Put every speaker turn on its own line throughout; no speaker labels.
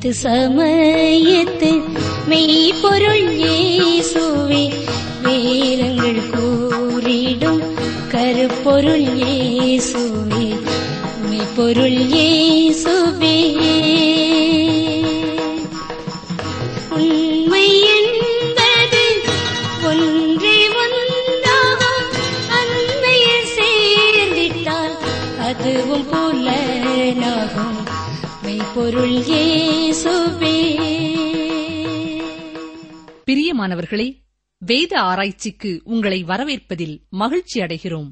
இது சமயத்து மெய்ப்பொருள் இயேசுவே வேதங்கள் கூறிடும் கருப்பொருள் இயேசுவே மெய்ப்பொருள் இயேசுவே உண்மை என்பது ஒன்றே ஒன்றாகும் அன்மையில் சேர்ந்திட்டால் அதுவும் புலனாகும் மெய்ப்பொருள் இயேசுவே
பிரியமானவர்களே வேத ஆராய்ச்சிக்கு உங்களை வரவேற்பதில் மகிழ்ச்சி அடைகிறோம்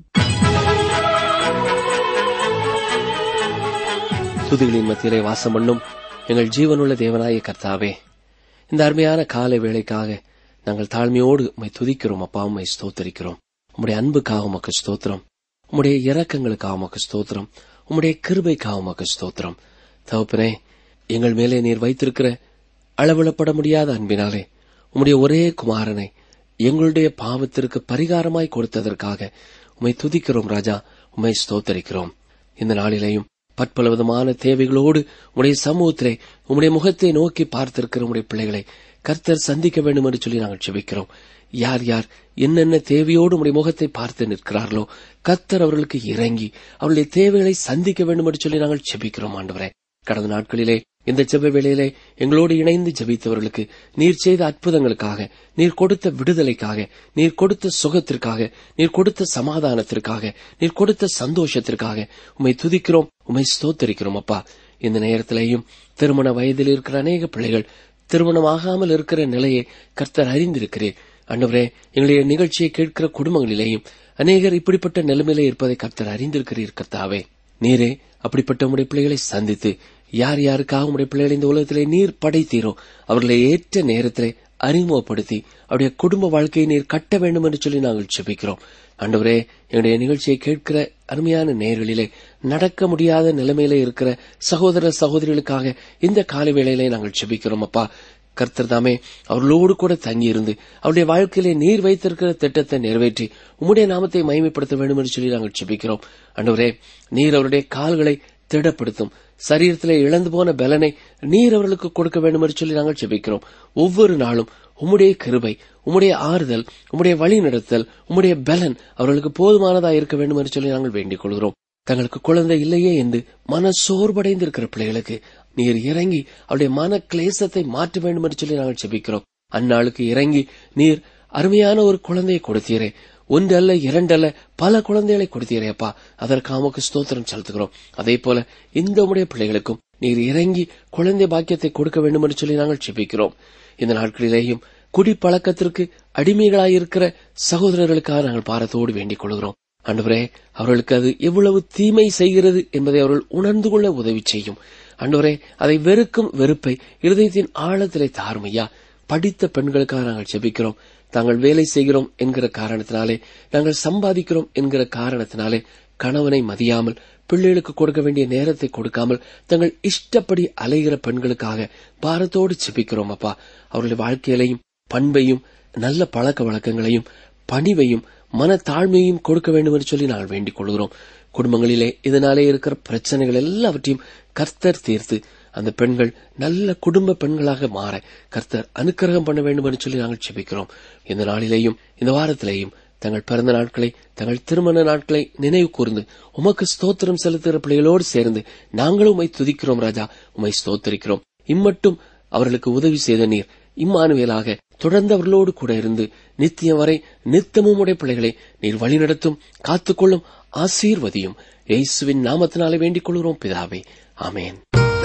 துதிகளின் மத்தியிலே வாசம் பண்ணும் எங்கள் ஜீவனுள்ள தேவனாய கர்த்தாவே இந்த அருமையான காலை வேளைக்காக நாங்கள் தாழ்மையோடு உம்மை துதிக்கிறோம் அப்பா உம்மை ஸ்தோத்தரிக்கிறோம் உம்முடைய அன்புக்காக உமக்கு ஸ்தோத்திரம் உம்முடைய இரக்கங்களுக்காக உமக்கு ஸ்தோத்திரம் உம்முடைய கிருபைக்காக உமக்கு ஸ்தோத்திரம் தகப்பனே எங்கள் மேலே நீர் வைத்திருக்கிற அளவிடப்பட முடியாத அன்பினாலே உம்முடைய ஒரே குமாரனை எங்களுடைய பாவத்திற்கு பரிகாரமாய் கொடுத்ததற்காக உம்மை துதிக்கிறோம் ராஜா உம்மை ஸ்தோத்தரிக்கிறோம் இந்த நாளிலேயும் பற்பல விதமான தேவைகளோடு உம்முடைய சமூகத்திலே உம்முடைய முகத்தை நோக்கி பார்த்திருக்கிற உம்முடைய பிள்ளைகளை கர்த்தர் சந்திக்க வேண்டும் என்று சொல்லி நாங்கள் செபிக்கிறோம் யார் யார் என்னென்ன தேவையோடு உம்முடைய முகத்தை பார்த்து நிற்கிறார்களோ கர்த்தர் அவர்களுக்கு இறங்கி அவருடைய தேவைகளை சந்திக்க வேண்டும் என்று சொல்லி நாங்கள் செபிக்கிறோம் ஆண்டவரே கடந்த நாட்களிலே இந்த ஜெப வேளையிலே எங்களோடு இணைந்து ஜெபித்தவர்களுக்கு நீர் செய்த அற்புதங்களுக்காக நீர் கொடுத்த விடுதலைக்காக நீர் கொடுத்த சுகத்திற்காக நீர் கொடுத்த சமாதானத்திற்காக நீர் கொடுத்த சந்தோஷத்திற்காக உம்மை துதிக்கிறோம் உம்மை ஸ்தோத்தரிக்கிறோம் அப்பா இந்த நேரத்திலேயும் திருமண வயதில் இருக்கிற அநேக பிள்ளைகள் திருமணமாகாமல் இருக்கிற நிலையை கர்த்தர் அறிந்திருக்கிறேன் அண்டவரே எங்களுடைய நிகழ்ச்சியை கேட்கிற குடும்பங்களிலேயும் அநேகர் இப்படிப்பட்ட நிலைமையிலே இருப்பதை கர்த்தர் அறிந்திருக்கிறீர் கர்த்தாவே நீரே அப்படிப்பட்ட உடைய பிள்ளைகளை சந்தித்து யார் யாருக்காக உடைய பிள்ளைகளை இந்த உலகத்திலே நீர் படைத்தீரோ அவர்களை ஏற்ற நேரத்திலே அறிமுகப்படுத்தி அவருடைய குடும்ப வாழ்க்கையை நீர் கட்ட வேண்டும் என்று சொல்லி நாங்கள் செபிக்கிறோம் ஆண்டவரே என்னுடைய நிகழ்ச்சியை கேட்கிற அருமையான நேர்களிலே நடக்க முடியாத நிலைமையிலே இருக்கிற சகோதர சகோதரிகளுக்காக இந்த காலை வேளையிலே நாங்கள் செபிக்கிறோம் அப்பா கர்த்தர் தாமே அவர்களோடு கூட தங்கியிருந்து அவருடைய வாழ்க்கையிலே நீர் வைத்திருக்கிற திட்டத்தை நிறைவேற்றி உம்முடைய நாமத்தை மகிமைப்படுத்த வேண்டும் என்று சொல்லி நாங்கள் செபிக்கிறோம் அண்டவரே நீர் அவருடைய கால்களை திடப்படுத்தும் சரீரத்திலே இழந்து போன பலனை நீர் அவர்களுக்கு கொடுக்க வேண்டும் என்று சொல்லி நாங்கள் செபிக்கிறோம் ஒவ்வொரு நாளும் உம்முடைய கிருபை உம்முடைய ஆறுதல் உம்முடைய வழி நடத்தல் உம்முடைய பலன் அவர்களுக்கு போதுமானதா இருக்க வேண்டும் என்று சொல்லி நாங்கள் வேண்டிக் கொள்கிறோம் தங்களுக்கு குழந்தை இல்லையே என்று மன சோர்வடைந்திருக்கிற பிள்ளைகளுக்கு நீர் இறங்கி அவருடைய மன கிளேசத்தை மாற்ற வேண்டும் என்று சொல்லி நாங்கள் செபிக்கிறோம் அந்நாளுக்கு இறங்கி நீர் அருமையான ஒரு குழந்தையை கொடுத்தீரே ஒன்று அல்ல இரண்டல்ல பல குழந்தைகளை கொடுத்தீரே அப்பா அதற்கு அமக்கு ஸ்தோத்திரம் செலுத்துகிறோம் அதே போல இந்த உடைய பிள்ளைகளுக்கும் நீர் இறங்கி குழந்தை பாக்கியத்தை கொடுக்க வேண்டும் என்று சொல்லி நாங்கள் செபிக்கிறோம் இந்த நாட்களிலேயும் குடிப்பழக்கத்திற்கு அடிமைகளாயிருக்கிற சகோதரர்களுக்காக நாங்கள் பாரத்தோடு வேண்டிக் கொள்கிறோம் அன்றுவரே அவர்களுக்கு அது எவ்வளவு தீமை செய்கிறது என்பதை அவர்கள் உணர்ந்து கொள்ள உதவி செய்யும் அன்றுவரே அதை வெறுக்கும் வெறுப்பை இருதயத்தின் ஆழத்திலே தாருமையா படித்த பெண்களுக்காக நாங்கள் செபிக்கிறோம் தாங்கள் வேலை செய்கிறோம் என்கிற காரணத்தினாலே நாங்கள் சம்பாதிக்கிறோம் என்கிற காரணத்தினாலே கணவனை மதியாமல் பிள்ளைகளுக்கு கொடுக்க வேண்டிய நேரத்தை கொடுக்காமல் தங்கள் இஷ்டப்படி அலைகிற பெண்களுக்காக பாரத்தோடு செபிக்கிறோம் அப்பா அவர்களுடைய வாழ்க்கையிலையும் பண்பையும் நல்ல பழக்க வழக்கங்களையும் பணிவையும் மன தாழ்மையையும் கொடுக்க வேண்டும் என்று சொல்லி நாங்கள் வேண்டிக் கொள்கிறோம் குடும்பங்களிலே இதனாலே இருக்கிற பிரச்சனைகள் எல்லாவற்றையும் கர்த்தர் தீர்த்து அந்த பெண்கள் நல்ல குடும்ப பெண்களாக மாற கர்த்தர் அனுக்கிரகம் பண்ண வேண்டும் என்று சொல்லி நாங்கள் செபிக்கிறோம் இந்த நாளிலேயும் இந்த வாரத்திலேயும் தங்கள் பிறந்த நாட்களை தங்கள் திருமண நாட்களை நினைவு கூர்ந்து உமக்கு ஸ்தோத்திரம் செலுத்துகிற பிள்ளைகளோடு சேர்ந்து நாங்களும் உமை துதிக்கிறோம் ராஜா உமை ஸ்தோத்தரிக்கிறோம் இம்மட்டும் அவர்களுக்கு உதவி செய்த நீர் இம்மானுவேலாக தொடர்ந்து அவர்களோடு கூட இருந்து நித்தியம் வரை நித்தமும் உடைய பிள்ளைகளை நீர் வழிநடத்தும் காத்துக்கொள்ளும் ஆசீர்வதியும் இயேசுவின் நாமத்தினாலே வேண்டிக் கொள்கிறோம் பிதாவே ஆமேன்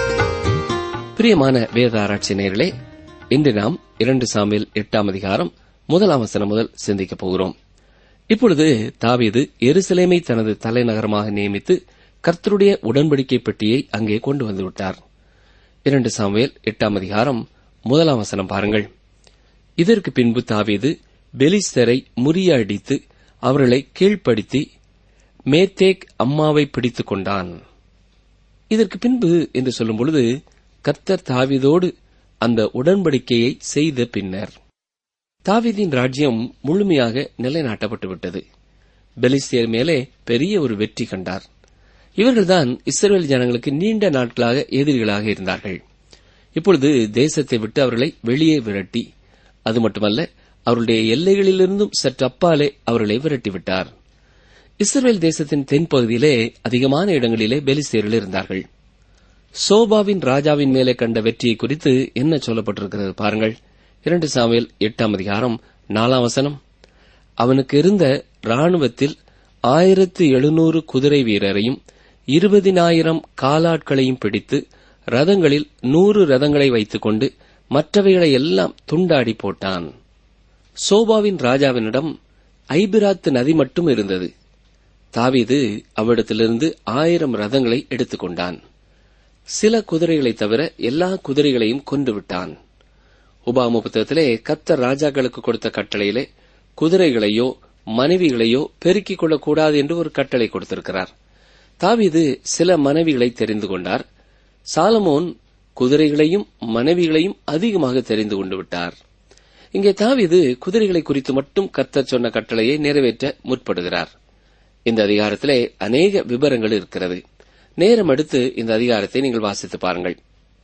பிரியமான வேத ஆராய்ச்சி நேர்களே இன்று நாம் இரண்டு சாமியில் எட்டாம் அதிகாரம் முதலாம் வசனம் முதல் சிந்திக்கப் போகிறோம் இப்பொழுது தாவீது எருசலேமை தனது தலைநகரமாக நியமித்து கர்த்தருடைய உடன்படிக்கை பெட்டியை அங்கே கொண்டு வந்து விட்டார் இரண்டு சாமுவேல் எட்டாம் அதிகாரம் முதலாம் வசனம் பாருங்கள் இதற்கு பின்பு தாவீது பெலிஸ்தரை முறியடித்து அவர்களை கீழ்ப்படுத்தி மேத்தேக் அம்மாவை பிடித்துக் கொண்டான் இதற்கு பின்பு என்று சொல்லும் பொழுது கர்த்தர் தாவீதோடு அந்த உடன்படிக்கையை செய்த பின்னர் தாவீதின் ராஜ்யம் முழுமையாக நிலைநாட்டப்பட்டு விட்டது பெலிஸ்தியர் மேலே பெரிய ஒரு வெற்றி கண்டார் இவர்கள்தான் இஸ்ரேல் ஜனங்களுக்கு நீண்ட நாட்களாக எதிரிகளாக இருந்தார்கள் இப்பொழுது தேசத்தை விட்டு அவர்களை வெளியே விரட்டி அது மட்டுமல்ல அவருடைய எல்லைகளிலிருந்தும் சற்று அப்பாலே அவர்களை விரட்டிவிட்டார் இஸ்ரேல் தேசத்தின் தென்பகுதியிலே அதிகமான இடங்களிலே பெலிஸ்தீர்கள் இருந்தார்கள் சோபாவின் ராஜாவின் மேலே கண்ட வெற்றியை குறித்து என்ன சொல்லப்பட்டிருக்கிறது பாருங்கள் இரண்டு சாமியல் எட்டாம் அதிகாரம் நாலாம் வசனம் அவனுக்கு இருந்த ராணுவத்தில் ஆயிரத்து எழுநூறு குதிரை வீரரையும் இருபதினாயிரம் காலாட்களையும் பிடித்து ரதங்களில் நூறு ரதங்களை வைத்துக்கொண்டு மற்றவைகளை எல்லாம் துண்டாடி போட்டான் சோபாவின் ராஜாவினிடம் ஐபிராத்து நதி மட்டும் இருந்தது தாவீது அவ்விடத்திலிருந்து ஆயிரம் ரதங்களை எடுத்துக்கொண்டான் சில குதிரைகளைத் தவிர எல்லா குதிரைகளையும் கொண்டு விட்டான் உபாம புத்தகத்திலே கத்தர் ராஜாக்களுக்கு கொடுத்த கட்டளையிலே குதிரைகளையோ மனைவிகளையோ பெருக்கிக் கொள்ளக்கூடாது என்று ஒரு கட்டளை கொடுத்திருக்கிறார் தாவீது சில மனைவிகளை தெரிந்து கொண்டார் சாலமோன் குதிரைகளையும் மனைவிகளையும் அதிகமாக தெரிந்து கொண்டு விட்டார் இங்கே தாவீது குதிரைகளை குறித்து மட்டும் கத்தர் சொன்ன கட்டளையை நிறைவேற்ற முற்படுகிறார் இந்த அதிகாரத்திலே அநேக விவரங்கள் இருக்கிறது நேரம் எடுத்து இந்த அதிகாரத்தை நீங்கள் வாசித்து பாருங்கள்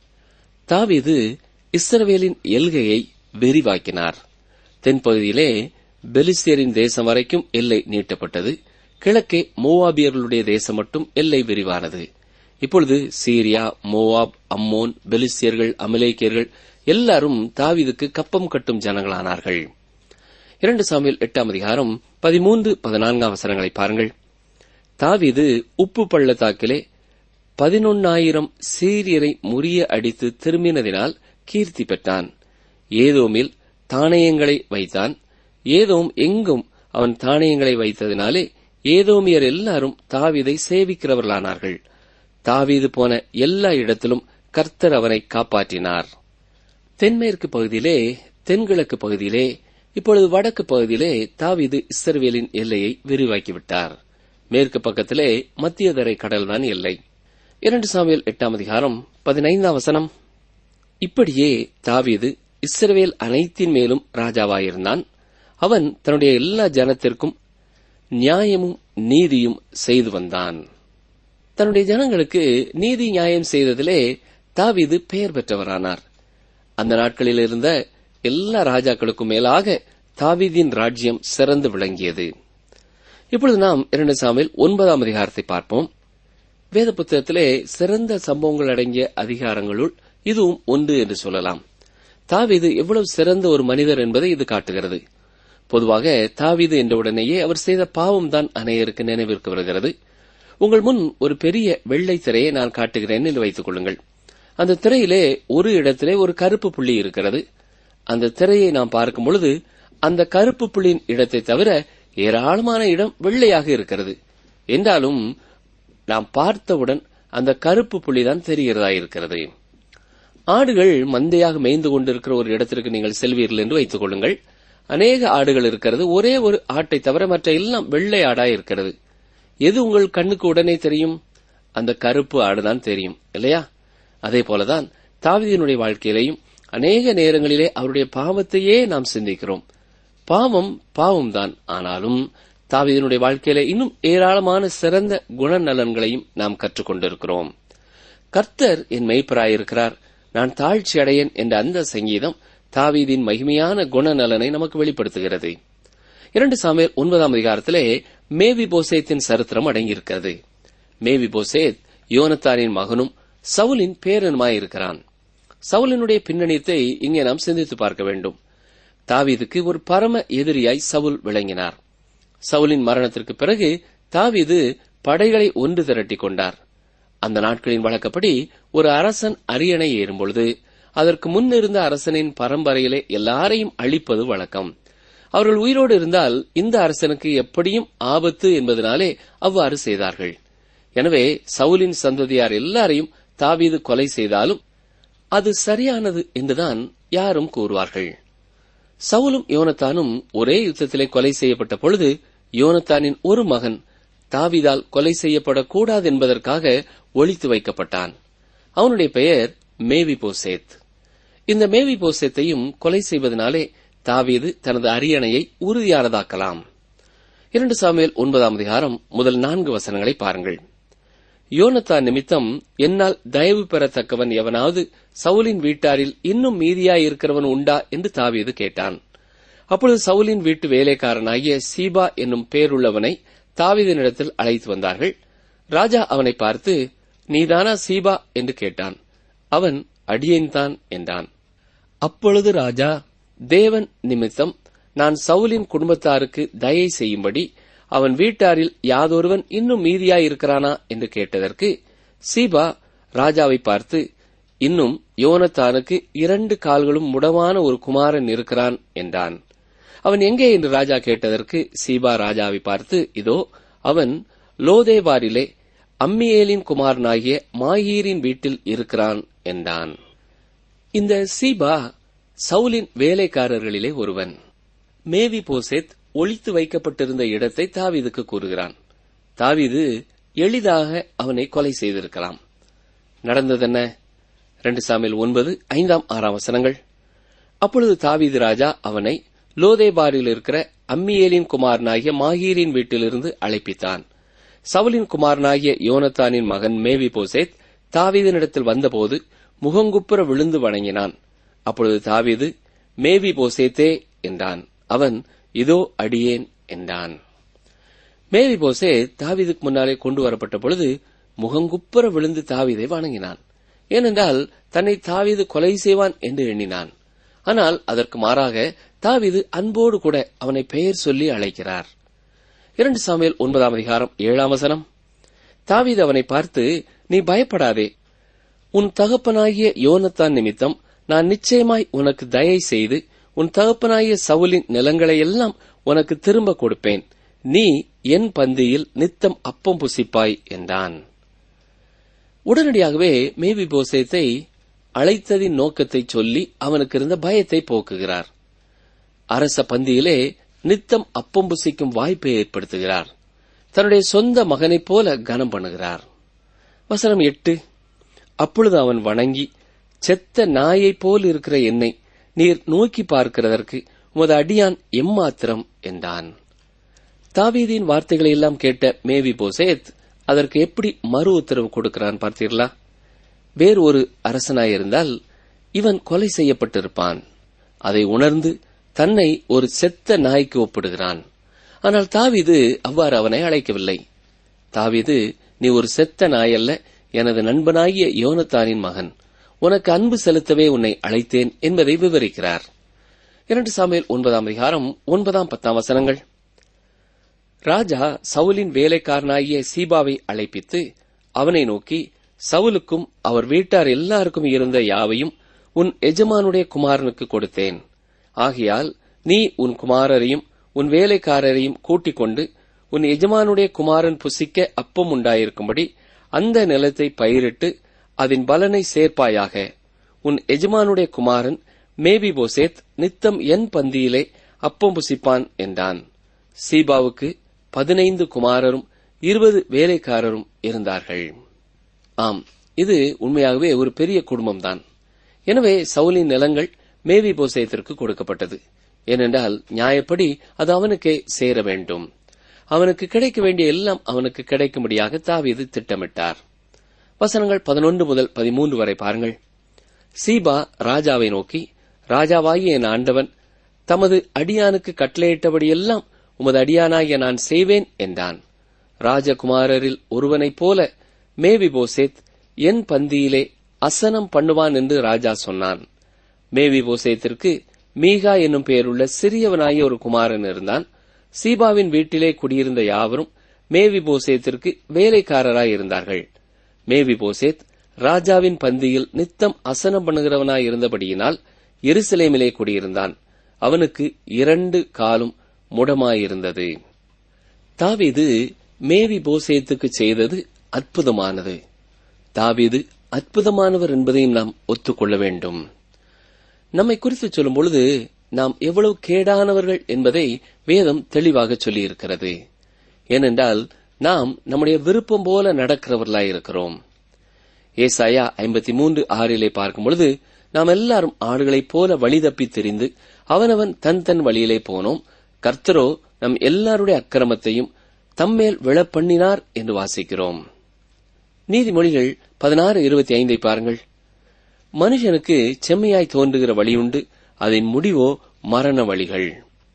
தாவீது இஸ்ரவேலின் எல்கையை விரிவாக்கினார் தென்பகுதியிலே பெலிஸ்தியரின் தேசம் வரைக்கும் எல்லை நீட்டப்பட்டது கிழக்கே மோவாபியர்களுடைய தேசம் மட்டும் எல்லை விரிவானது இப்பொழுது சீரியா மோவாப் அம்மோன் பெலிஸ்தியர்கள் அமலேக்கியர்கள் எல்லாரும் தாவீதுக்கு கப்பம் கட்டும் ஜனங்களானார்கள் இரண்டு சாமியில் எட்டாம் அதிகாரம் பதிமூன்று பதினான்காம் வசனங்களை பாருங்கள் தாவீது உப்பு பள்ளத்தாக்கிலே பதினொன்னாயிரம் சீரியரை முறிய அடித்து திரும்பினதினால் கீர்த்தி பெற்றான் ஏதோமில் தானியங்களை வைத்தான் ஏதோம் எங்கும் அவன் தானியங்களை வைத்ததினாலே ஏதோமியர் எல்லாரும் தாவீதை சேவிக்கிறவர்களானார்கள் தாவீது போன எல்லா இடத்திலும் கர்த்தர் அவனை காப்பாற்றினார் தென்மேற்கு பகுதியிலே தென்கிழக்கு பகுதியிலே இப்பொழுது வடக்கு பகுதியிலே தாவீது இஸ்ரவேலின் எல்லையை விரிவாக்கிவிட்டார் மேற்கு பக்கத்திலே மத்தியதரை கடல்தான் எல்லை இரண்டு சாமியல் எட்டாம் அதிகாரம் பதினைந்தாம் வசனம் இப்படியே தாவீது இஸ்ரவேல் அனைத்தின் மேலும் ராஜாவாயிருந்தான் அவன் தன்னுடைய எல்லா ஜனத்திற்கும் நியாயமும் நீதியும் செய்து வந்தான் தன்னுடைய ஜனங்களுக்கு நீதி நியாயம் செய்ததிலே தாவீது பெயர் பெற்றவரானார் அந்த நாட்களில் இருந்த எல்லா ராஜாக்களுக்கும் மேலாக தாவீதின் ராஜ்யம் சிறந்து விளங்கியது இப்பொழுது நாம் இரண்டு சாமியில் ஒன்பதாம் அதிகாரத்தை பார்ப்போம் வேத புத்தகத்திலே சிறந்த சம்பவங்கள் அடங்கிய அதிகாரங்களுள் இதுவும் ஒன்று என்று சொல்லலாம் தாவீது எவ்வளவு சிறந்த ஒரு மனிதர் என்பதை இது காட்டுகிறது பொதுவாக தாவீது என்றவுடனேயே அவர் செய்த பாவம் தான் அநேகருக்கு நினைவிற்கு வருகிறது உங்கள் முன் ஒரு பெரிய வெள்ளை திரையை நான் காட்டுகிறேன் என்று வைத்துக் கொள்ளுங்கள் அந்த திரையிலே ஒரு இடத்திலே ஒரு கருப்பு புள்ளி இருக்கிறது அந்த திரையை நாம் பார்க்கும் பொழுது அந்த கருப்பு புள்ளியின் இடத்தை தவிர ஏராளமான இடம் வெள்ளையாக இருக்கிறது என்றாலும் நாம் பார்த்தவுடன் அந்த கருப்பு புள்ளிதான் தெரிகிறதா இருக்கிறது ஆடுகள் மந்தையாக மேய்ந்து கொண்டிருக்கிற ஒரு இடத்திற்கு நீங்கள் செல்வீர்கள் என்று வைத்துக் கொள்ளுங்கள் அநேக ஆடுகள் இருக்கிறது ஒரே ஒரு ஆட்டை தவிர மற்ற எல்லாம் வெள்ளை ஆடாய் இருக்கிறது எது உங்கள் கண்ணுக்கு உடனே தெரியும் அந்த கருப்பு ஆடுதான் தெரியும் இல்லையா அதே போலதான் தாவிதினுடைய வாழ்க்கையிலேயும் அநேக நேரங்களிலே அவருடைய பாவத்தையே நாம் சிந்திக்கிறோம் பாவம் பாவம்தான் ஆனாலும் தாவீதினுடைய வாழ்க்கையில இன்னும் ஏராளமான சிறந்த குணநலன்களையும் நாம் கற்றுக்கொண்டிருக்கிறோம் கர்த்தர் என் மெய்ப்பராயிருக்கிறார் நான் தாழ்ச்சி அடையேன் என்ற அந்த சங்கீதம் தாவீதின் மகிமையான குணநலனை நமக்கு வெளிப்படுத்துகிறது இரண்டு சாமியல் ஒன்பதாம் அதிகாரத்திலே மேவி போசேத்தின் சரித்திரம் அடங்கியிருக்கிறது மேவி போசேத் யோனத்தானின் மகனும் சவுலின் பேரனுமாயிருக்கிறான் சவுலினுடைய பின்னணியத்தை இங்கே நாம் சிந்தித்து பார்க்க வேண்டும் தாவீதுக்கு ஒரு பரம எதிரியாய் சவுல் விளங்கினார் சவுலின் மரணத்திற்கு பிறகு தாவீது படைகளை ஒன்று திரட்டிக் கொண்டார் அந்த நாட்களின் வழக்கப்படி ஒரு அரசன் அரியணை ஏறும்பொழுது அதற்கு முன் இருந்த அரசனின் பரம்பரையிலே எல்லாரையும் அழிப்பது வழக்கம் அவர்கள் உயிரோடு இருந்தால் இந்த அரசனுக்கு எப்படியும் ஆபத்து என்பதனாலே அவ்வாறு செய்தார்கள் எனவே சவுலின் சந்ததியார் எல்லாரையும் தாவீது கொலை செய்தாலும் அது சரியானது என்றுதான் யாரும் கூறுவார்கள் சவுலும் யோனத்தானும் ஒரே யுத்தத்திலே கொலை செய்யப்பட்ட பொழுது யோனத்தானின் ஒரு மகன் தாவிதால் கொலை செய்யப்படக்கூடாது என்பதற்காக ஒழித்து வைக்கப்பட்டான் அவனுடைய பெயர் மேவி போசேத் இந்த மேவி போசேத்தையும் கொலை செய்வதனாலே தாவீது தனது அரியணையை உறுதியானதாக்கலாம் இரண்டு சாமியல் ஒன்பதாம் அதிகாரம் முதல் நான்கு வசனங்களை பாருங்கள் யோனத்தான் நிமித்தம் என்னால் தயவு பெறத்தக்கவன் எவனாவது சவுலின் வீட்டாரில் இன்னும் மீதியாயிருக்கிறவன் உண்டா என்று தாவீது கேட்டான் அப்பொழுது சவுலின் வீட்டு வேலைக்காரனாகிய சீபா என்னும் பேருள்ளவனை தாவீதினிடத்தில் அழைத்து வந்தார்கள் ராஜா அவனை பார்த்து நீதானா சீபா என்று கேட்டான் அவன் அடியேன்தான் என்றான் அப்பொழுது ராஜா தேவன் நிமித்தம் நான் சவுலின் குடும்பத்தாருக்கு தயை செய்யும்படி அவன் வீட்டாரில் யாதொருவன் இன்னும் மீதியாயிருக்கிறானா என்று கேட்டதற்கு சீபா ராஜாவை பார்த்து இன்னும் யோனத்தானுக்கு இரண்டு கால்களும் முடமான ஒரு குமாரன் இருக்கிறான் என்றான் அவன் எங்கே என்று ராஜா கேட்டதற்கு சீபா ராஜாவை பார்த்து இதோ அவன் லோதேவாரிலே அம்மியேலின் குமாரனாகிய மாயீரின் வீட்டில் இருக்கிறான் என்றான் இந்த சீபா சவுலின் வேலைக்காரர்களிலே ஒருவன் மேவி போசேத் ஒளித்து வைக்கப்பட்டிருந்த இடத்தை தாவீதுக்கு கூறுகிறான் தாவீது எளிதாக அவனை கொலை செய்திருக்கலாம் நடந்ததென்ன ரெண்டு சாமியில் ஒன்பது ஐந்தாம் ஆறாம் வசனங்கள் அப்பொழுது தாவீது ராஜா அவனை லோதேபாரில் இருக்கிற அம்மியேலின் குமாரனாகிய மாகீரின் வீட்டிலிருந்து அழைப்பித்தான் சவுலின் குமாரனாகிய யோனத்தானின் மகன் மேவி போசேத் தாவீதினிடத்தில் வந்தபோது முகங்குப்புற விழுந்து வணங்கினான் அப்பொழுது தாவீது மேவி போசேத்தே என்றான் அவன் இதோ அடியேன் என்றான் மேவி போசே தாவீதுக்கு முன்னாலே கொண்டு வரப்பட்ட பொழுது முகங்குப்புற விழுந்து தாவீதை வணங்கினான் ஏனென்றால் தன்னை தாவீது கொலை செய்வான் என்று எண்ணினான் ஆனால் அதற்கு மாறாக தாவீது அன்போடு கூட அவனை பெயர் சொல்லி அழைக்கிறார் இரண்டு சாமியல் ஒன்பதாம் அதிகாரம் ஏழாம் வசனம் தாவீது அவனை பார்த்து நீ பயப்படாதே உன் தகப்பனாகிய யோனத்தான் நிமித்தம் நான் நிச்சயமாய் உனக்கு தயை செய்து உன் தகப்பனாகிய சவுலின் நிலங்களை எல்லாம் உனக்கு திரும்ப கொடுப்பேன் நீ என் பந்தியில் நித்தம் அப்பம் புசிப்பாய் என்றான் உடனடியாகவே மேவி போசேத்தை அழைத்ததின் நோக்கத்தை சொல்லி அவனுக்கு இருந்த பயத்தை போக்குகிறார் அரச பந்தியிலே நித்தம் அப்பம் புசிக்கும் வாய்ப்பை ஏற்படுத்துகிறார் தன்னுடைய சொந்த மகனைப் போல கனம் பண்ணுகிறார் வசனம் எட்டு அப்பொழுது அவன் வணங்கி செத்த நாயைப் போல் இருக்கிற என்னை நீர் நோக்கி பார்க்கிறதற்கு உமது அடியான் எம்மாத்திரம் என்றான் தாவீதின் வார்த்தைகளை எல்லாம் கேட்ட மேவி போசேத் அதற்கு எப்படி மறு உத்தரவு கொடுக்கிறான் பார்த்தீர்களா வேறு ஒரு அரசனாயிருந்தால் இவன் கொலை செய்யப்பட்டிருப்பான் அதை உணர்ந்து தன்னை ஒரு செத்த நாய்க்கு ஒப்பிடுகிறான் ஆனால் தாவீது அவ்வாறு அவனை அழைக்கவில்லை தாவீது நீ ஒரு செத்த நாய் அல்ல எனது நண்பனாகிய யோனத்தானின் மகன் உனக்கு அன்பு செலுத்தவே உன்னை அழைத்தேன் என்பதை விவரிக்கிறார் இரண்டு சாமியல் ஒன்பதாம் அதிகாரம் ஒன்பதாம் பத்தாம் வசனங்கள் ராஜா சவுலின் வேலைக்காரனாகிய சீபாவை அழைப்பித்து அவனை நோக்கி சவுலுக்கும் அவர் வீட்டார் எல்லாருக்கும் இருந்த யாவையும் உன் எஜமானுடைய குமாரனுக்கு கொடுத்தேன் ஆகையால் நீ உன் குமாரரையும் உன் வேலைக்காரரையும் கூட்டிக் கொண்டு உன் எஜமானுடைய குமாரன் புசிக்க அப்பம் உண்டாயிருக்கும்படி அந்த நிலத்தை பயிரிட்டு அதன் பலனை சேர்ப்பாயாக உன் எஜமானுடைய குமாரன் மேபி போசேத் நித்தம் என் பந்தியிலே அப்பம் புசிப்பான் என்றான் சீபாவுக்கு பதினைந்து குமாரரும் இருபது வேலைக்காரரும் இருந்தார்கள் ஆம் இது உண்மையாகவே ஒரு பெரிய குடும்பம்தான் எனவே சவுலின் நிலங்கள் மேவி போசேத்திற்கு கொடுக்கப்பட்டது ஏனென்றால் நியாயப்படி அது அவனுக்கே சேர வேண்டும் அவனுக்கு கிடைக்க வேண்டிய எல்லாம் அவனுக்கு கிடைக்கும்படியாக தாவீது திட்டமிட்டார் வசனங்கள் பதினொன்று முதல் பதிமூன்று வரை பாருங்கள் சீபா ராஜாவை நோக்கி ராஜாவாகிய என் ஆண்டவன் தமது அடியானுக்கு கட்டளையிட்டபடியெல்லாம் உமது அடியானாகிய நான் செய்வேன் என்றான் ராஜகுமாரரில் ஒருவனைப் போல மேவி போசேத் என் பந்தியிலே அசனம் பண்ணுவான் என்று ராஜா சொன்னான் மேவி போசேத்திற்கு மீகா என்னும் பெயருள்ள சிறியவனாகிய ஒரு குமாரன் இருந்தான் சீபாவின் வீட்டிலே குடியிருந்த யாவரும் மேவி போசேத்திற்கு வேலைக்காரராய் இருந்தார்கள் மேவி போசேத் ராஜாவின் பந்தியில் நித்தம் அசனம் பண்ணுகிறவனாய் இருந்தபடியினால் எருசலேமிலே குடியிருந்தான் அவனுக்கு இரண்டு காலும் முடமாயிருந்தது தாவீது மேவி போசேத்துக்கு செய்தது அற்புதமானது தாவீது அற்புதமானவர் என்பதையும் நாம் ஒத்துக்கொள்ள வேண்டும் நம்மை குறித்து சொல்லும் பொழுது நாம் எவ்வளவு கேடானவர்கள் என்பதை வேதம் தெளிவாக சொல்லியிருக்கிறது ஏனென்றால் நாம் நம்முடைய விருப்பம் போல நடக்கிறவர்களாயிருக்கிறோம் ஏசாயா ஐம்பத்தி மூன்று ஆறிலே பார்க்கும் பொழுது நாம் எல்லாரும் ஆடுகளைப் போல வழி தப்பி தெரிந்து அவனவன் தன் தன் வழியிலே போனோம் கர்த்தரோ நம் எல்லாருடைய அக்கிரமத்தையும் தம்மேல் விழப்பண்ணினார் என்று வாசிக்கிறோம் நீதிமொழிகள் பதினாறு இருபத்தி ஐந்தை பாருங்கள் மனுஷனுக்கு செம்மையாய் தோன்றுகிற வழியுண்டு அதன் முடிவோ மரண வழிகள்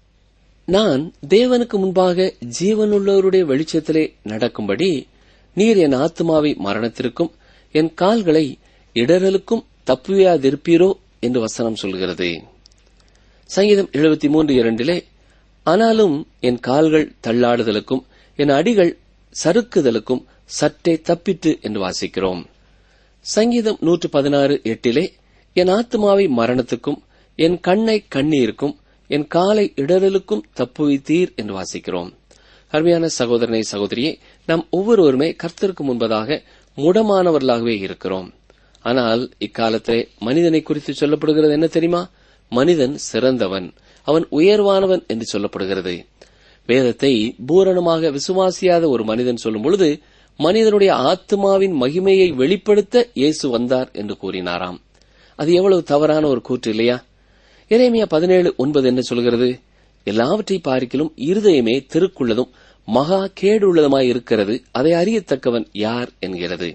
நான் தேவனுக்கு முன்பாக ஜீவனுள்ளவருடைய வெளிச்சத்திலே நடக்கும்படி நீர் என் ஆத்மாவை மரணத்திற்கும் என் கால்களை இடரலுக்கும் தப்புவியாதிருப்பீரோ என்று வசனம் சொல்கிறது சங்கீதம் எழுபத்தி மூன்று இரண்டிலே ஆனாலும் என் கால்கள் தள்ளாடுதலுக்கும் என் அடிகள் சறுக்குதலுக்கும் சற்றே தப்பிட்டு என்று வாசிக்கிறோம் சங்கீதம் நூற்று பதினாறு எட்டிலே என் ஆத்மாவை மரணத்துக்கும் என் கண்ணை கண்ணீருக்கும் என் காலை இடரலுக்கும் தப்புவித்தீர் என்று வாசிக்கிறோம் அருமையான சகோதரனை சகோதரியே நாம் ஒவ்வொருவருமே கர்த்தருக்கு முன்பதாக முடமானவர்களாகவே இருக்கிறோம் ஆனால் இக்காலத்திலே மனிதனை குறித்து சொல்லப்படுகிறது என்ன தெரியுமா மனிதன் சிறந்தவன் அவன் உயர்வானவன் என்று சொல்லப்படுகிறது வேதத்தை பூரணமாக விசுவாசியாத ஒரு மனிதன் சொல்லும் பொழுது மனிதனுடைய ஆத்மாவின் மகிமையை வெளிப்படுத்த இயேசு வந்தார் என்று கூறினாராம் அது எவ்வளவு தவறான ஒரு கூற்று இல்லையா இறைமையா பதினேழு ஒன்பது என்ன சொல்கிறது எல்லாவற்றை பார்க்கிலும் இருதயமே திருக்குள்ளதும் மகா கேடுள்ளதுமாய் இருக்கிறது அதை அறியத்தக்கவன் யார் என்கிறது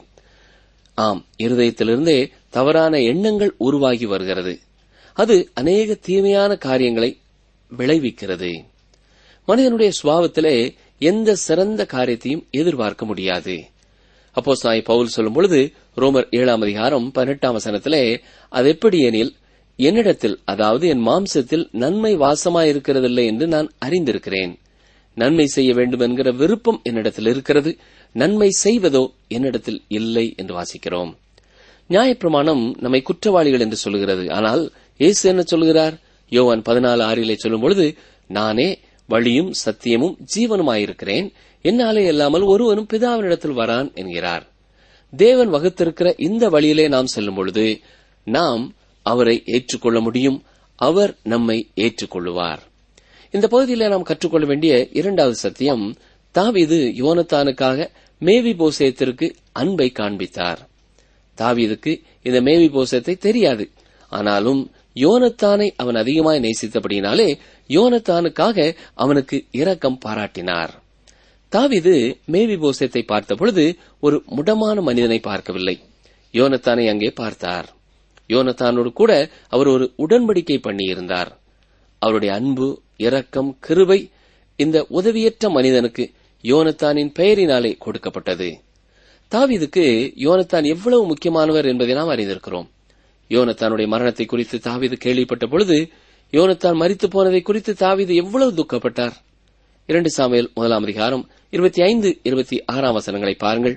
ஆம் இருதயத்திலிருந்தே தவறான எண்ணங்கள் உருவாகி வருகிறது அது அநேக தீமையான காரியங்களை விளைவிக்கிறது மனிதனுடைய சுவாவத்திலே எந்த சிறந்த காரியத்தையும் எதிர்பார்க்க முடியாது அப்போ சாய் பவுல் சொல்லும் பொழுது ரோமர் ஏழாம் அதிகாரம் பதினெட்டாம் வசனத்திலே அது எப்படி எனில் என்னிடத்தில் அதாவது என் மாம்சத்தில் நன்மை வாசமாயிருக்கிறதில்லை என்று நான் அறிந்திருக்கிறேன் நன்மை செய்ய வேண்டும் என்கிற விருப்பம் என்னிடத்தில் இருக்கிறது நன்மை செய்வதோ என்னிடத்தில் இல்லை என்று வாசிக்கிறோம் நியாயப்பிரமாணம் நம்மை குற்றவாளிகள் என்று சொல்கிறது ஆனால் இயேசு என்ன சொல்கிறார் யோவான் பதினாலு ஆறிலே சொல்லும் பொழுது நானே வழியும் சத்தியமும் ஜீவனுமாயிருக்கிறேன் என்னாலே இல்லாமல் ஒருவனும் பிதாவினிடத்தில் வரான் என்கிறார் தேவன் வகுத்திருக்கிற இந்த வழியிலே நாம் செல்லும் பொழுது நாம் அவரை ஏற்றுக்கொள்ள முடியும் அவர் நம்மை ஏற்றுக்கொள்ளுவார் இந்த பகுதியிலே நாம் கற்றுக்கொள்ள வேண்டிய இரண்டாவது சத்தியம் தாவீது யோனத்தானுக்காக மேவி போசேத்திற்கு அன்பை காண்பித்தார் தாவீதுக்கு இந்த மேவி போசத்தை தெரியாது ஆனாலும் யோனத்தானை அவன் அதிகமாய் நேசித்தபடியினாலே யோனத்தானுக்காக அவனுக்கு இரக்கம் பாராட்டினார் தாவீது மேவி போசத்தை பார்த்த பொழுது ஒரு முடமான மனிதனை பார்க்கவில்லை யோனத்தானை அங்கே பார்த்தார் யோனத்தானோடு கூட அவர் ஒரு உடன்படிக்கை பண்ணியிருந்தார் அவருடைய அன்பு இரக்கம் கிருபை இந்த உதவியற்ற மனிதனுக்கு யோனத்தானின் பெயரினாலே கொடுக்கப்பட்டது தாவீதுக்கு யோனத்தான் எவ்வளவு முக்கியமானவர் என்பதை நாம் அறிந்திருக்கிறோம் யோனத்தானுடைய மரணத்தை குறித்து தாவீது கேள்விப்பட்ட பொழுது யோனத்தான் மரித்து போனதை குறித்து தாவீது எவ்வளவு துக்கப்பட்டார் இரண்டு சாமியல் முதலாம் அதிகாரம் இருபத்தி ஐந்து இருபத்தி ஆறாம் வசனங்களை பாருங்கள்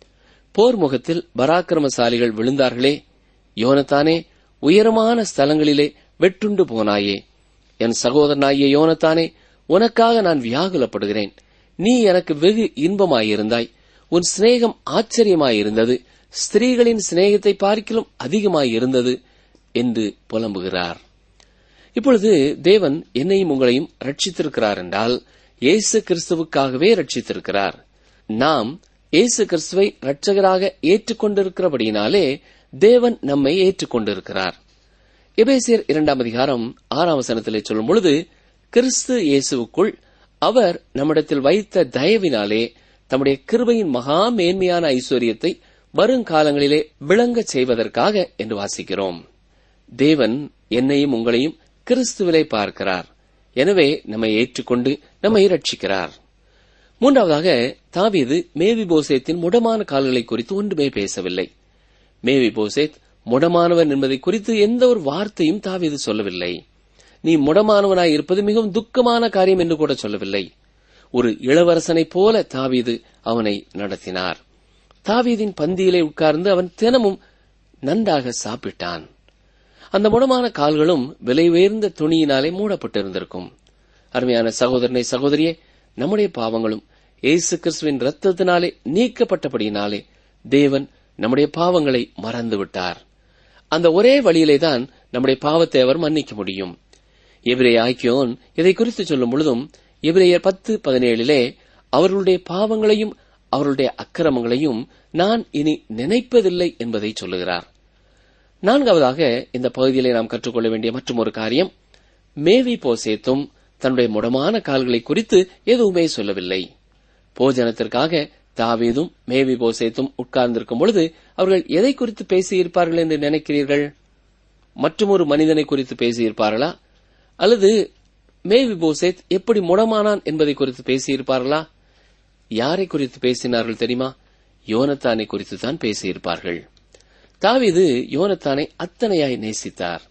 போர் முகத்தில் பராக்கிரமசாலிகள் விழுந்தார்களே யோனத்தானே உயரமான ஸ்தலங்களிலே வெட்டுண்டு போனாயே என் சகோதரனாகிய யோனத்தானே உனக்காக நான் வியாகுலப்படுகிறேன் நீ எனக்கு வெகு இன்பமாயிருந்தாய் உன் சிநேகம் ஆச்சரியமாயிருந்தது ஸ்திரீகளின் சிநேகத்தை பார்க்கிலும் அதிகமாயிருந்தது என்று புலம்புகிறார் இப்பொழுது தேவன் என்னையும் உங்களையும் ரட்சித்திருக்கிறார் என்றால் இயேசு கிறிஸ்துவுக்காகவே ரட்சித்திருக்கிறார் நாம் இயேசு கிறிஸ்துவை இரட்சகராக ஏற்றுக்கொண்டிருக்கிறபடியினாலே தேவன் நம்மை ஏற்றுக்கொண்டிருக்கிறார் எபேசியர் இரண்டாம் அதிகாரம் ஆறாம் வசனத்திலே சொல்லும் பொழுது கிறிஸ்து இயேசுவுக்குள் அவர் நம்மிடத்தில் வைத்த தயவினாலே தம்முடைய கிருபையின் மகா மேன்மையான ஐஸ்வர்யத்தை வருங்காலங்களிலே விளங்கச் செய்வதற்காக என்று வாசிக்கிறோம் தேவன் என்னையும் உங்களையும் கிறிஸ்துவிலே பார்க்கிறார் எனவே நம்மை ஏற்றுக்கொண்டு நம்மை ரட்சிக்கிறார் மூன்றாவதாக தாவீது மேவி போசேத்தின் முடமான கால்களை குறித்து ஒன்றுமே பேசவில்லை மேவி போசேத் முடமானவன் என்பதை குறித்து எந்த ஒரு வார்த்தையும் தாவீது சொல்லவில்லை நீ முடமானவனாய் இருப்பது மிகவும் துக்கமான காரியம் என்று கூட சொல்லவில்லை ஒரு இளவரசனைப் போல தாவீது அவனை நடத்தினார் தாவீதின் பந்தியிலே உட்கார்ந்து அவன் தினமும் நன்றாக சாப்பிட்டான் அந்த முடமான கால்களும் விலை உயர்ந்த துணியினாலே மூடப்பட்டிருந்திருக்கும் அருமையான சகோதரனை சகோதரியே நம்முடைய பாவங்களும் இயேசு கிறிஸ்துவின் ரத்தத்தினாலே நீக்கப்பட்டபடியினாலே தேவன் நம்முடைய பாவங்களை மறந்துவிட்டார் அந்த ஒரே வழியிலே தான் நம்முடைய பாவத்தை அவர் மன்னிக்க முடியும் எபிரே ஆக்கியோன் இதை குறித்து சொல்லும் பொழுதும் எபிரேயர் பத்து பதினேழிலே அவர்களுடைய பாவங்களையும் அவர்களுடைய அக்கிரமங்களையும் நான் இனி நினைப்பதில்லை என்பதை சொல்லுகிறார் நான்காவதாக இந்த பகுதியிலே நாம் கற்றுக்கொள்ள வேண்டிய மற்றும் ஒரு காரியம் மேவி போசேத்தும் தன்னுடைய முடமான கால்களை குறித்து எதுவுமே சொல்லவில்லை போஜனத்திற்காக தாவீதும் மேவி போசேத்தும் உட்கார்ந்திருக்கும் பொழுது அவர்கள் எதை குறித்து பேசியிருப்பார்கள் என்று நினைக்கிறீர்கள் மற்றொரு மனிதனை குறித்து பேசியிருப்பார்களா அல்லது மேவி போசேத் எப்படி முடமானான் என்பதை குறித்து பேசியிருப்பார்களா யாரை குறித்து பேசினார்கள் தெரியுமா யோனத்தானை குறித்து தான் பேசியிருப்பார்கள் தாவீது யோனத்தானை அத்தனையாய் நேசித்தார்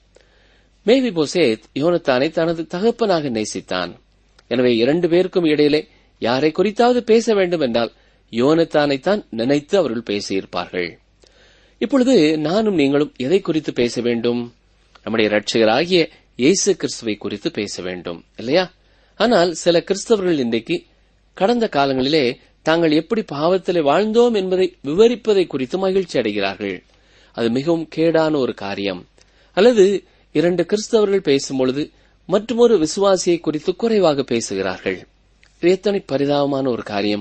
மேவி போசேத் யோனத்தானை தனது தகப்பனாக நேசித்தான் எனவே இரண்டு பேருக்கும் இடையிலே யாரை குறித்தாவது பேச வேண்டும் என்றால் யோனத்தானைத்தான் நினைத்து அவர்கள் பேசியிருப்பார்கள் இப்பொழுது நானும் நீங்களும் எதை குறித்து பேச வேண்டும் நம்முடைய இரட்சகராகிய இயேசு கிறிஸ்துவை குறித்து பேச வேண்டும் இல்லையா ஆனால் சில கிறிஸ்தவர்கள் இன்றைக்கு கடந்த காலங்களிலே தாங்கள் எப்படி பாவத்திலே வாழ்ந்தோம் என்பதை விவரிப்பதை குறித்து மகிழ்ச்சி அடைகிறார்கள் அது மிகவும் கேடான ஒரு காரியம் அல்லது இரண்டு கிறிஸ்தவர்கள் பேசும்பொழுது மற்றொரு விசுவாசியை குறித்து குறைவாக பேசுகிறார்கள் இது எத்தனை பரிதாபமான ஒரு காரியம்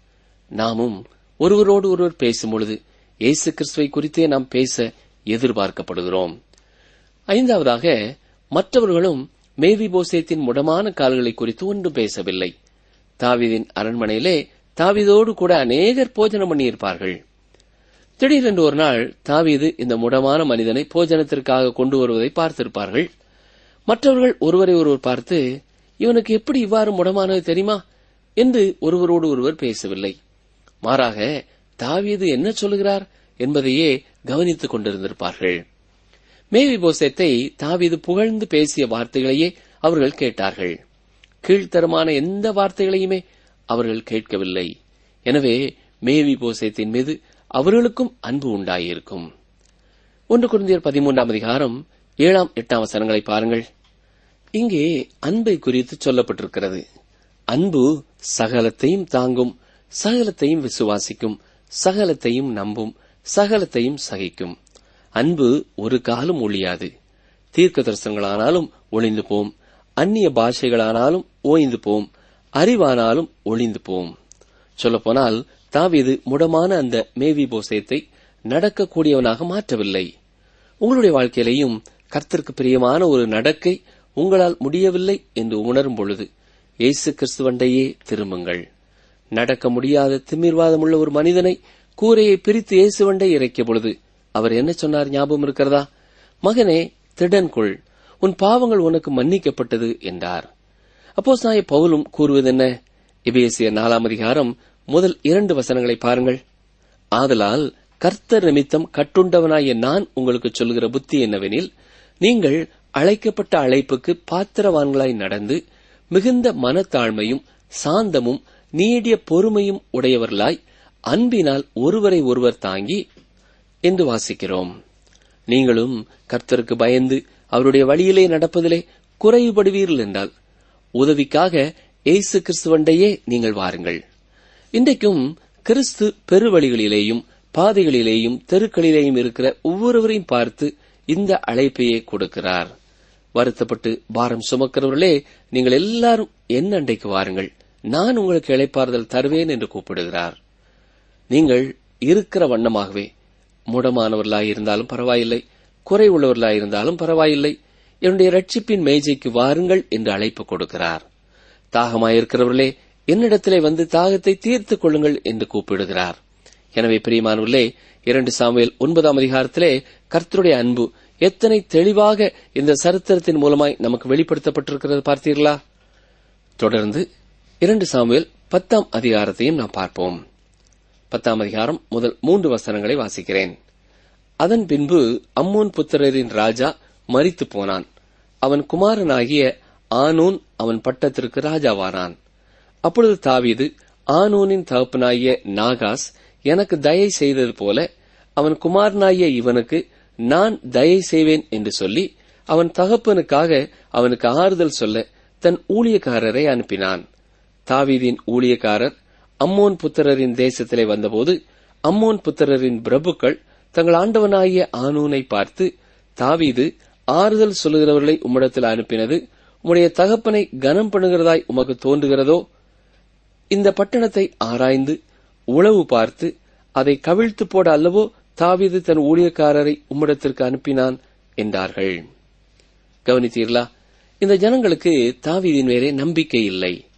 நாமும் ஒருவரோடு ஒருவர் பேசும்பொழுது இயேசு கிறிஸ்துவை குறித்தே நாம் பேச எதிர்பார்க்கப்படுகிறோம் ஐந்தாவதாக மற்றவர்களும் மேவி போசேத்தின் முடமான கால்களை குறித்து ஒன்றும் பேசவில்லை தாவீதின் அரண்மனையிலே தாவீதோடு கூட அநேகர் போஜனம் பண்ணியிருப்பார்கள் திடீரென்று ஒரு நாள் தாவீது இந்த முடமான மனிதனை போஜனத்திற்காக கொண்டு வருவதை பார்த்திருப்பார்கள் மற்றவர்கள் ஒருவரை ஒருவர் பார்த்து இவனுக்கு எப்படி இவ்வாறு முடமானது தெரியுமா என்று ஒருவரோடு ஒருவர் பேசவில்லை மாறாக தாவீது என்ன சொல்லுகிறார் என்பதையே கவனித்துக் கொண்டிருந்திருப்பார்கள் மேவி போசேத்தை தாவீது புகழ்ந்து பேசிய வார்த்தைகளையே அவர்கள் கேட்டார்கள் கீழ்த்தரமான எந்த வார்த்தைகளையுமே அவர்கள் கேட்கவில்லை எனவே மேவி போசேத்தின் மீது அவர்களுக்கும் அன்பு உண்டாயிருக்கும் ஒன்று குருந்தியர் பதிமூன்றாம் அதிகாரம் ஏழாம் எட்டாம் வசனங்களை பாருங்கள் இங்கே அன்பை குறித்து சொல்லப்பட்டிருக்கிறது அன்பு சகலத்தையும் தாங்கும் சகலத்தையும் விசுவாசிக்கும் சகலத்தையும் நம்பும் சகலத்தையும் சகிக்கும் அன்பு ஒரு காலம் ஒழியாது தீர்க்க தரிசனங்களானாலும் ஒளிந்து போம் அந்நிய பாஷைகளானாலும் ஓய்ந்து போம் அறிவானாலும் ஒளிந்து போம் சொல்லப்போனால் தாவீது முடமான அந்த மேவி போசேத்தை நடக்கக்கூடியவனாக மாற்றவில்லை உங்களுடைய வாழ்க்கையிலேயும் கர்த்தருக்கு பிரியமான ஒரு நடக்கை உங்களால் முடியவில்லை என்று உணரும் பொழுது இயேசு கிறிஸ்துவண்டையே திரும்புங்கள் நடக்க முடியாத திமிர்வாதமுள்ள ஒரு மனிதனை கூரையை பிரித்து இயேசுவண்டை இறக்கிய பொழுது அவர் என்ன சொன்னார் ஞாபகம் இருக்கிறதா மகனே திடன் கொள் உன் பாவங்கள் உனக்கு மன்னிக்கப்பட்டது என்றார் அப்போ சாய பவுலும் கூறுவது என்ன எபேசிய நாலாம் அதிகாரம் முதல் இரண்டு வசனங்களை பாருங்கள் ஆதலால் கர்த்தர் நிமித்தம் கட்டுண்டவனாய நான் உங்களுக்கு சொல்கிற புத்தி என்னவெனில் நீங்கள் அழைக்கப்பட்ட அழைப்புக்கு பாத்திரவான்களாய் நடந்து மிகுந்த மனத்தாழ்மையும் சாந்தமும் நீடிய பொறுமையும் உடையவர்களாய் அன்பினால் ஒருவரை ஒருவர் தாங்கி என்று வாசிக்கிறோம் நீங்களும் கர்த்தருக்கு பயந்து அவருடைய வழியிலே நடப்பதிலே குறைவுபடுவீர்கள் என்றால் உதவிக்காக இயேசு கிறிஸ்துவண்டையே நீங்கள் வாருங்கள் இன்றைக்கும் கிறிஸ்து பெருவழிகளிலேயும் பாதைகளிலேயும் தெருக்களிலேயும் இருக்கிற ஒவ்வொருவரையும் பார்த்து இந்த அழைப்பையே கொடுக்கிறார் வருத்தப்பட்டு பாரம் சுமக்கிறவர்களே நீங்கள் எல்லாரும் என் அண்டைக்கு வாருங்கள் நான் உங்களுக்கு இழைப்பாறுதல் தருவேன் என்று கூப்பிடுகிறார் நீங்கள் இருக்கிற வண்ணமாகவே மூடமானவர்களாய் இருந்தாலும் பரவாயில்லை குறை உள்ளவர்களாய் இருந்தாலும் பரவாயில்லை என்னுடைய ரட்சிப்பின் மேஜைக்கு வாருங்கள் என்று அழைப்பு கொடுக்கிறார் தாகமாயிருக்கிறவர்களே என்னிடத்திலே வந்து தாகத்தை தீர்த்துக் கொள்ளுங்கள் என்று கூப்பிடுகிறார் எனவே பிரியமானவர்களே இரண்டு சாமுவேல் ஒன்பதாம் அதிகாரத்திலே கர்த்தருடைய அன்பு எத்தனை தெளிவாக இந்த சரித்திரத்தின் மூலமாய் நமக்கு வெளிப்படுத்தப்பட்டிருக்கிறது பார்த்தீர்களா தொடர்ந்து இரண்டு சாமுவேல் பத்தாம் அதிகாரத்தையும் நாம் பார்ப்போம் பத்தாம் அதிகாரம் முதல் மூன்று வசனங்களை வாசிக்கிறேன் அதன் பின்பு அம்மோன் புத்திரரின் ராஜா மரித்து போனான் அவன் குமாரனாகிய ஆனூன் அவன் பட்டத்திற்கு ராஜாவானான் அப்பொழுது தாவீது ஆனூனின் தகப்பனாகிய நாகாஸ் எனக்கு தயை செய்தது போல அவன் குமாரனாகிய இவனுக்கு நான் தயை செய்வேன் என்று சொல்லி அவன் தகப்பனுக்காக அவனுக்கு ஆறுதல் சொல்ல தன் ஊழியக்காரரை அனுப்பினான் தாவீதின் ஊழியக்காரர் அம்மோன் புத்திரரின் தேசத்திலே வந்தபோது அம்மோன் புத்திரரின் பிரபுக்கள் தங்கள் ஆண்டவனாகிய ஆனூனை பார்த்து தாவீது ஆறுதல் சொல்லுகிறவர்களை உம்மிடத்தில் அனுப்பினது உம்முடைய தகப்பனை கனம் பண்ணுகிறதாய் உமக்கு தோன்றுகிறதோ இந்த பட்டணத்தை ஆராய்ந்து உளவு பார்த்து அதை கவிழ்த்து போட அல்லவோ தாவீது தன் ஊழியக்காரரை உம்மிடத்திற்கு அனுப்பினான் என்றார்கள் கவனித்தீர்களா இந்த ஜனங்களுக்கு தாவீதின் மேலே நம்பிக்கை இல்லை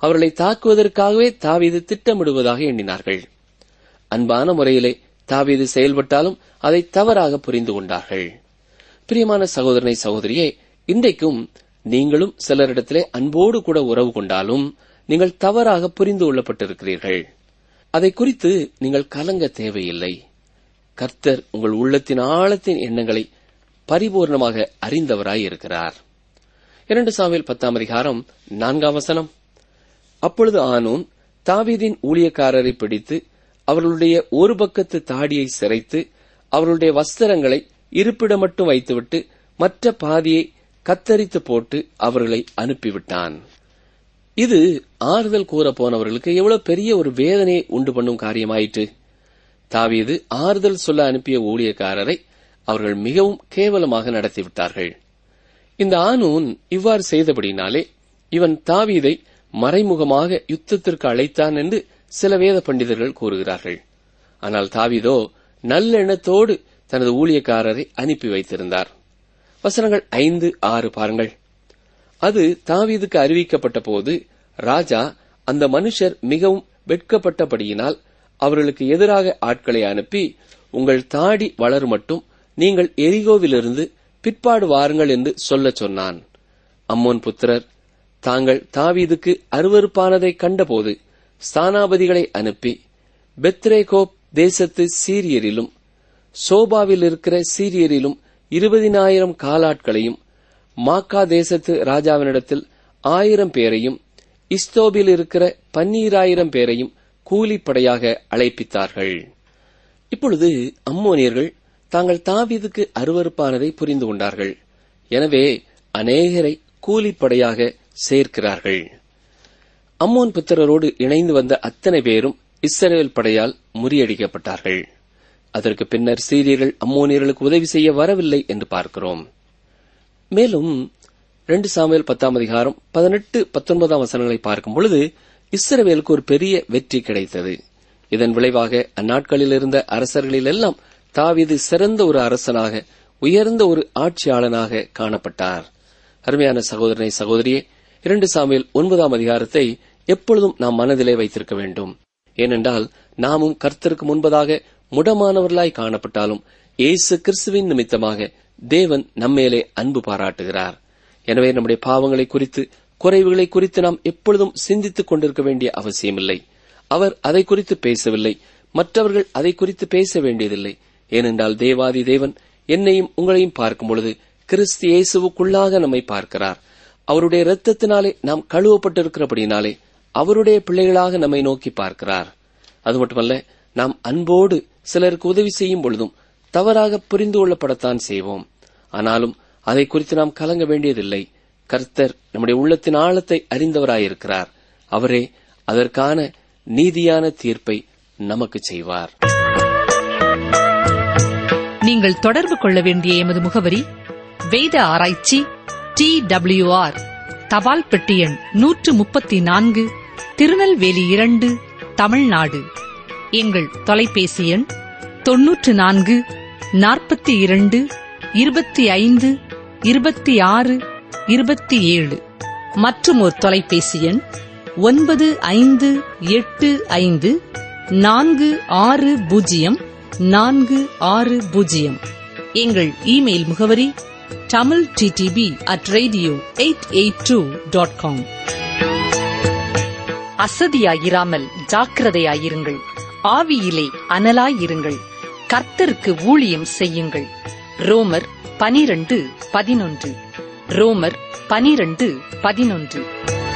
அவர்களை தாக்குவதற்காகவே தாவீது திட்டமிடுவதாக எண்ணினார்கள் அன்பான முறையிலே தாவீது செயல்பட்டாலும் அதை தவறாக புரிந்து கொண்டார்கள் பிரியமான சகோதரனை சகோதரியே இன்றைக்கும் நீங்களும் சிலரிடத்திலே அன்போடு கூட உறவு கொண்டாலும் நீங்கள் தவறாக புரிந்து கொள்ளப்பட்டிருக்கிறீர்கள் அதை குறித்து நீங்கள் கலங்க தேவையில்லை கர்த்தர் உங்கள் உள்ளத்தின் ஆழத்தின் எண்ணங்களை பரிபூர்ணமாக அறிந்தவராய் இருக்கிறார் இரண்டு சாமியில் பத்தாம் அதிகாரம் நான்காம் வசனம் அப்பொழுது ஆனூன் தாவீதின் ஊழியக்காரரை பிடித்து அவர்களுடைய ஒரு பக்கத்து தாடியை சிரைத்து அவர்களுடைய வஸ்திரங்களை இருப்பிடம் மட்டும் வைத்துவிட்டு மற்ற பாதியை கத்தரித்து போட்டு அவர்களை அனுப்பிவிட்டான் இது ஆறுதல் கூற போனவர்களுக்கு எவ்வளவு பெரிய ஒரு வேதனையை உண்டு பண்ணும் காரியமாயிற்று தாவீது ஆறுதல் சொல்ல அனுப்பிய ஊழியக்காரரை அவர்கள் மிகவும் கேவலமாக நடத்திவிட்டார்கள் இந்த ஆணூன் இவ்வாறு செய்தபடினாலே இவன் தாவீதை மறைமுகமாக யுத்தத்திற்கு அழைத்தான் என்று சில வேத பண்டிதர்கள் கூறுகிறார்கள் ஆனால் தாவீதோ நல்லெண்ணத்தோடு தனது ஊழியக்காரரை அனுப்பி வைத்திருந்தார் வசனங்கள் ஐந்து ஆறு பாருங்கள் அது தாவீதுக்கு அறிவிக்கப்பட்ட போது ராஜா அந்த மனுஷர் மிகவும் வெட்கப்பட்டபடியினால் அவர்களுக்கு எதிராக ஆட்களை அனுப்பி உங்கள் தாடி வளர் மட்டும் நீங்கள் எரிகோவிலிருந்து பிற்பாடு வாருங்கள் என்று சொல்லச் சொன்னான் அம்மோன் புத்திரர் தாங்கள் தாவீதுக்கு அருவருப்பானதை கண்டபோது ஸ்தானாபதிகளை அனுப்பி பெத்ரேகோப் தேசத்து சீரியரிலும் சோபாவில் இருக்கிற சீரியரிலும் இருபதினாயிரம் காலாட்களையும் மாக்கா தேசத்து ராஜாவினிடத்தில் ஆயிரம் பேரையும் இஸ்தோபில் இருக்கிற பன்னீராயிரம் பேரையும் கூலிப்படையாக அழைப்பித்தார்கள் இப்பொழுது அம்மோனியர்கள் தாங்கள் தாவீதுக்கு அருவருப்பானதை புரிந்து கொண்டார்கள் எனவே அநேகரை கூலிப்படையாக சேர்க்கிறார்கள் அம்மோன் புத்திரரோடு இணைந்து வந்த அத்தனை பேரும் இஸ்ரேல் படையால் முறியடிக்கப்பட்டார்கள் அதற்கு பின்னர் சீரியர்கள் அம்மோனியர்களுக்கு உதவி செய்ய வரவில்லை என்று பார்க்கிறோம் மேலும் ரெண்டு சாமுவேல் பத்தாம் அதிகாரம் பதினெட்டு பத்தொன்பதாம் வசனங்களை பார்க்கும் பொழுது இஸ்ரவேலுக்கு ஒரு பெரிய வெற்றி கிடைத்தது இதன் விளைவாக அந்நாட்களில் இருந்த அரசர்களில் எல்லாம் தாவீது சிறந்த ஒரு அரசனாக உயர்ந்த ஒரு ஆட்சியாளனாக காணப்பட்டார் அருமையான சகோதரனை சகோதரியே இரண்டு சாமியில் ஒன்பதாம் அதிகாரத்தை எப்பொழுதும் நாம் மனதிலே வைத்திருக்க வேண்டும் ஏனென்றால் நாமும் கர்த்தருக்கு முன்பதாக முடமானவர்களாய் காணப்பட்டாலும் இயேசு கிறிஸ்துவின் நிமித்தமாக தேவன் நம்மேலே அன்பு பாராட்டுகிறார் எனவே நம்முடைய பாவங்களை குறித்து குறைவுகளை குறித்து நாம் எப்பொழுதும் சிந்தித்துக் கொண்டிருக்க வேண்டிய அவசியமில்லை அவர் அதை குறித்து பேசவில்லை மற்றவர்கள் அதை குறித்து பேச வேண்டியதில்லை ஏனென்றால் தேவாதி தேவன் என்னையும் உங்களையும் பார்க்கும் பொழுது கிறிஸ்து இயேசுவுக்குள்ளாக நம்மை பார்க்கிறார் அவருடைய இரத்தத்தினாலே நாம் கழுவப்பட்டிருக்கிறபடினாலே அவருடைய பிள்ளைகளாக நம்மை நோக்கி பார்க்கிறார் அது மட்டுமல்ல நாம் அன்போடு சிலருக்கு உதவி செய்யும் பொழுதும் தவறாக புரிந்து கொள்ளப்படத்தான் செய்வோம் ஆனாலும் அதை குறித்து நாம் கலங்க வேண்டியதில்லை கர்த்தர் நம்முடைய உள்ளத்தின் ஆழத்தை அறிந்தவராயிருக்கிறார் அவரே அதற்கான நீதியான தீர்ப்பை நமக்கு செய்வார்
நீங்கள் தொடர்பு கொள்ள வேண்டிய எமது முகவரி வேத ஆராய்ச்சி டி ஆர் தபால் பெட்டி எண் நூற்று முப்பத்தி நான்கு திருநெல்வேலி இரண்டு தமிழ்நாடு எங்கள் தொலைபேசி எண் தொன்னூற்று நான்கு நாற்பத்தி இரண்டு இருபத்தி ஐந்து இருபத்தி ஆறு இருபத்தி ஏழு மற்றும் ஒரு தொலைபேசி எண் ஒன்பது ஐந்து எட்டு ஐந்து நான்கு ஆறு பூஜ்ஜியம் நான்கு ஆறு பூஜ்ஜியம் எங்கள் இமெயில் முகவரி Tamil DTP at radio eight eight two dot com அசதியாயிராமல் ஜாக்கிரதையாயிருங்கள் ஆவியிலே அனலாயிருங்கள் கர்த்தருக்கு ஊழியம் செய்யுங்கள் ரோமர் பனிரண்டு பதினொன்று ரோமர் பனிரண்டு பதினொன்று